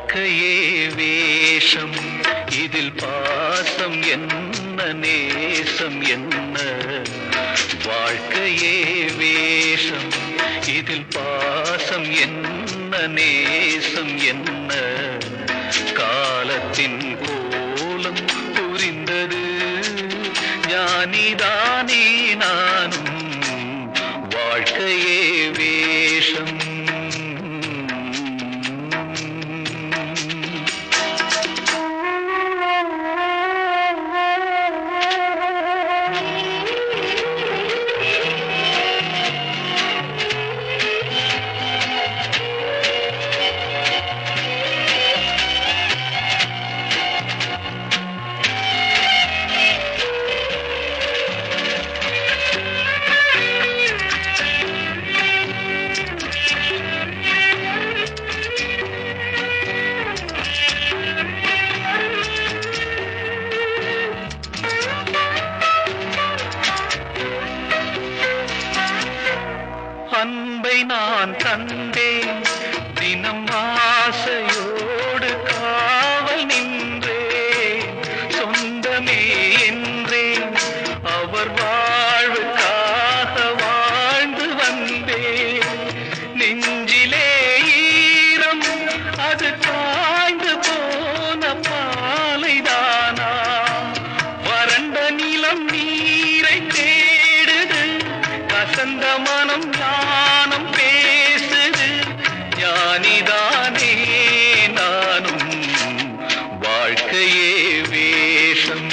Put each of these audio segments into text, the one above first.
வாழ்க்கையே வேஷம் இதில் பாசம் என்ன நேசம் என்ன வாழ்க்கையே வேஷம் இதில் பாசம் என்ன நேசம் என்ன காலத்தின் கோலம் புரிந்தது ஞானிதானே நானும் வாழ்க்கையே வேஷம் அன்பை நான் தந்தேன் தினம் ஆசையோடு காவல் நின்றேன் சொந்தமே என்றேன் அவர் வாழ்வுக்காக வாழ்ந்து வந்தேன் நெஞ்சிலே ஈரம் அது காய்ந்து போன பாலைதானா வறண்ட நிலம் நீரை தேடுது கசந்த மனம் ஞானம் பேசுது ஞானிதானே நானும் வாழ்க்கையே வேஷம்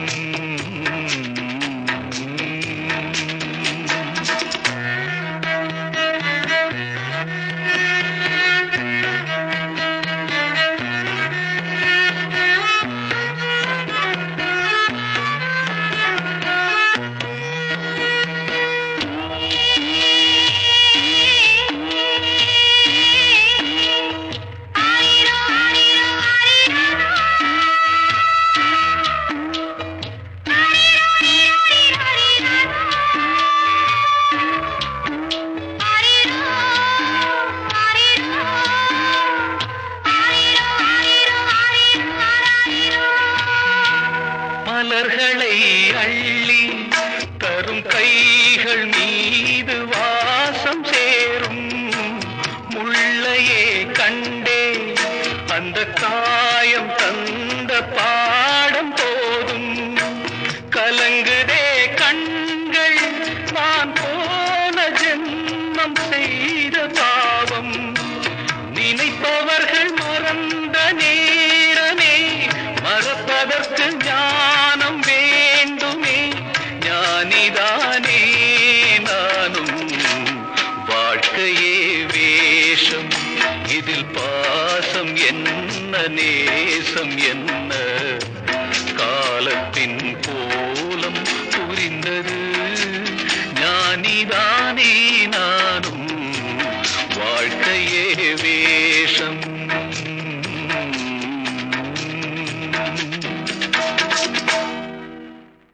மலர்களை அள்ளி தரும் கைகள் மீது வாசம் சேரும் முள்ளையே கண்டே அந்த காயம் தந்த பாடம் போதும் கலங்குதே கண்கள் நான் போன ஜென்மம் செய்த பாவம் நினைப்பவர்கள் மறந்த நேரமே மறப்பதற்கு ஞானம் வேண்டுமே ஞானிதானே நானும் வாழ்க்கையே வேஷம் இதில் பாசம் என்ன நேசம் என்ன காலத்தின் கோலம் புரிந்தது ஞானிதானே நான்